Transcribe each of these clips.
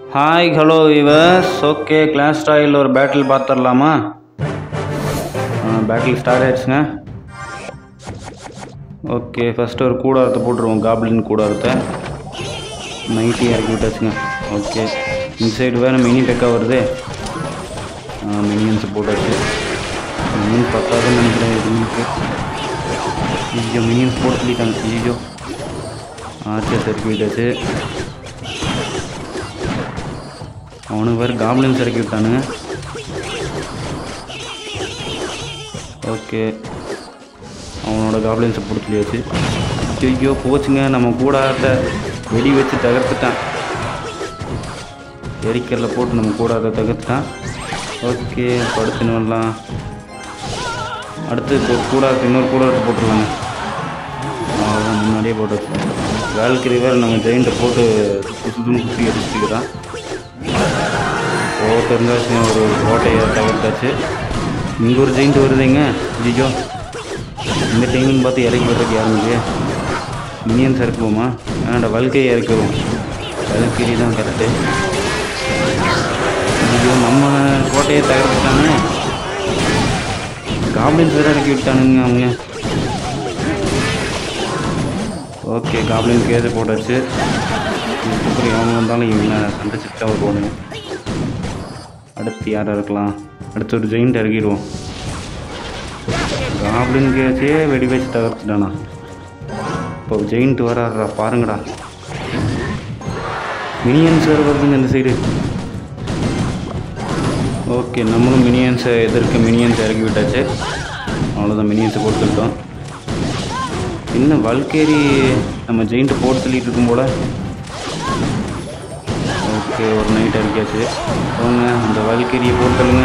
hi hello viewers okay Clash Royale ஒரு battle பார்த்துடலாமா battle start ஆயிடுச்சுங்க ஓகே ஃபஸ்ட்டு ஒரு கூடாரத்தை போட்டுருவோம் காப்ளின் கூடாரத்தை நைட்டி இறக்கி விட்டாச்சுங்க ஓகே இந்த சைடு வேறு மினி டெக்கா வருது மினியன்ஸ் போட்டாச்சு மினியன்ஸ் பத்தாதுன்னு நினைக்கிறேன் இதுக்கு ஐயோ மினியன்ஸ் போட்டு சொல்லிட்டாங்க ஐயோ ஆர்ச்சர்ஸ் இறக்கி விட்டாச்சு அவனுக்கு வேறு காப்ளின்ஸ் இறக்கி விட்டானுங்க ஓகே அவனோட காப்ளின்ஸை பிடிச்சிலியாச்சு ஐயோ போச்சுங்க நம்ம கூடாரத்தை வெடி வச்சு தகர்த்துட்டான் எரிக்கல்ல போட்டு நம்ம கூடாரத்தை தகர்த்துட்டான் ஓகே படுத்துன்னு வரலாம் அடுத்து இப்போ கூடாரத்தை இன்னொரு கூடாரத்தை போட்டுருவாங்க அவ்வளோதான் முன்னாடியே போட்டு வச்சுருக்கோம் வேல்கிரி வேறு நம்ம ஜெயிண்ட்டை போட்டு சுற்றுன்னு சுற்றி அடிச்சுக்கிறான் ஓட்ட இருந்தாச்சு ஒரு ஓட்டையை தவிர்த்தாச்சு இங்கே ஒரு ஜெயிண்ட் வருதுங்க ஜிஜோ இந்த டைமிங் பார்த்து இறக்கி வர்றதுக்கு யாரும் இல்லையா மினியன்ஸ் இறக்குவோமா வேண்டாம் வல்கையை இறக்குவோம் வல்கிரி தான் கரெக்டு ஐயோ நம்ம கோட்டையை தகர்த்துட்டாங்க காப்ளின்ஸ் வேறு இறக்கி விட்டானுங்க அவங்க ஓகே காப்ளின் கேஸை போட்டாச்சு இதுக்கப்புறம் எவங்க வந்தாலும் இவங்க சண்டை சிட்டாக வருவானுங்க அடுத்து யாரை இருக்கலாம் அடுத்து ஒரு ஜெயிண்ட் இறக்கிடுவோம் காப்ளின் கேஸே வெடி வச்சு தகர்த்துட்டானா இப்போ ஜெயிண்ட் வராடுறா பாருங்கடா மினியன்ஸ் வேறு வருதுங்க இந்த சைடு ஓகே நம்மளும் மினியன்ஸை எதிர்க்க மினியன்ஸ் இறக்கி விட்டாச்சு அவ்வளோதான் மினியன்ஸை கொடுத்துருக்கோம் இன்னும் வல்கேரி நம்ம ஜெயிண்ட்டு போட்டு சொல்லிட்டு இருக்கும் போல ஓகே ஒரு நைட் இறக்கியாச்சு போங்க அந்த வல்கேரியை போட்டுருங்க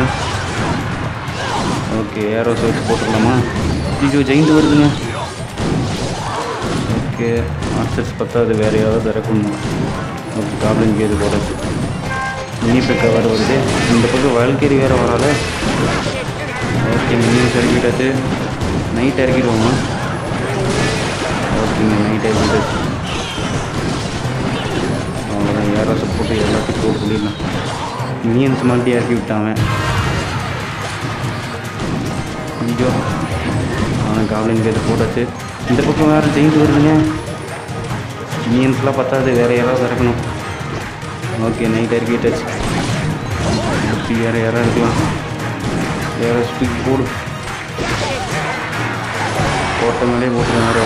ஓகே ஏரோ வச்சு போட்டுடலாமா ஐயோ ஜெயிண்ட் வருதுங்க ஓகே ஆர்ச்சர்ஸ் பத்தாது வேறு ஏதாவது இறக்கணும் ஓகே காப்ளின் கேது போடாச்சு மினி பெக்கா வேறு வருது இந்த பக்கம் வல்கேரி வேறு வராது ஓகே மினி இறக்கிட்டாச்சு நைட் இறக்கிடுவோமா ஓகேங்க நைட் இறக்கிட்டாச்சு அவ்வளோதான் ஏரோஸை போட்டு எல்லாத்தையும் போட்டு சொல்லிடலாம் மினியன்ஸ் மாதிரி இறக்கி விட்டான் ஐயோ அவன் காப்ளின் கேட்டு போட்டாச்சு இந்த பக்கம் வேறு ஜெயிண்ட் வருதுங்க மினியன்ஸ்லாம் பத்தாது வேறு யாராவது இறக்கணும் ஓகே நைட் இறக்கிட்டாச்சு அடுத்து வேறு யாராவது இருக்கலாம் வேறு ஸ்டிக் போடு போட்ட மேலே போட்டுருங்க வேறு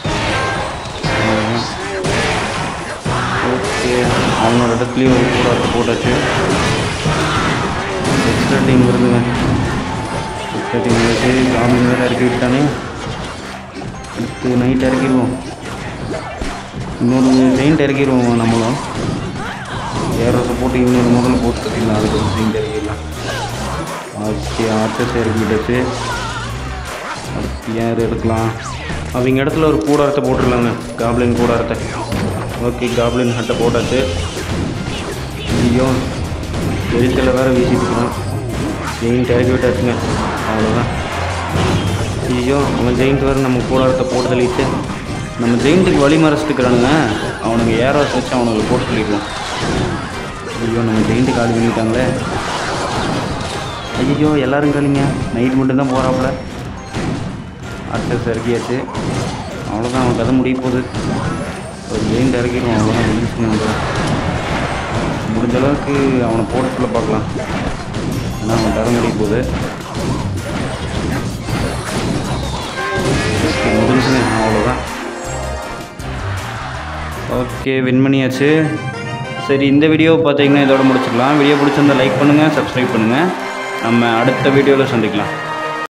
ஓகே அவனோட இடத்துலையும் ஒரு கூட போட்டாச்சு எக்ஸ்ட்ரா டீம் வருதுங்க எக்ஸ்ட்ரா டீம் வச்சு காமின் வேறு இறக்கி விட்டானே அடுத்து நைட் இறக்கிடுவோம் இன்னொரு ஜெயிண்ட் இறக்கிடுவோம் நம்மளும் ஏரோஸை போட்டு இன்னொரு முதல்ல போட்டு கட்டிடலாம் அதுக்கு ஒரு ஜெயிண்ட் இறக்கிடலாம் ஓகே ஆர்ச்சர்ஸ் இறக்கிட்டாச்சு அடுத்து யார் இருக்கலாம் அவங்க இடத்துல ஒரு கூடாரத்தை போட்டுடலாங்க காப்ளின் கூடாரத்தை ஓகே காப்ளின் ஹட்டை போட்டாச்சு ஐயோ வெளிச்சல வேறு வீசிட்டு இருக்கிறோம் ஜெயிண்ட் இறக்கி விட்டாச்சுங்க அவ்வளோதான் ஐயோ அவன் ஜெயிண்ட் வேறு நம்ம கூடாரத்தை போட்டு தள்ளிட்டு நம்ம ஜெயிண்ட்டுக்கு வழி மறைச்சிட்டுக்கிறானுங்க அவனுங்க ஏரோஸ் வச்சு அவனுக்கு போட்டு சொல்லிடுவோம் ஐயோ நம்ம ஜெயிண்ட்டுக்கு ஆள் பண்ணிட்டாங்களே ஐயோ எல்லாரும் கழிங்க நைட் மட்டும்தான் போகிறாப்புல ஆர்ச்சர்ஸ் இறக்கியாச்சு அவ்வளோதான் அவன் கதை முடிய போகுது ஒரு ஜெயிண்ட் இறக்கிடுவோம் அவ்வளோதான் முடிச்சுங்க முடிஞ்ச அளவுக்கு அவனை போட சொல்ல பார்க்கலாம் ஏன்னா அவன் கதை முடிய போகுது ஓகே முடிஞ்சுங்க அவ்வளோதான் ஓகே வின் பண்ணியாச்சு சரி இந்த வீடியோ பார்த்தீங்கன்னா இதோட முடிச்சுக்கலாம் வீடியோ பிடிச்சிருந்தா லைக் பண்ணுங்கள் சப்ஸ்கிரைப் பண்ணுங்கள் நம்ம அடுத்த வீடியோவில் சந்திக்கலாம்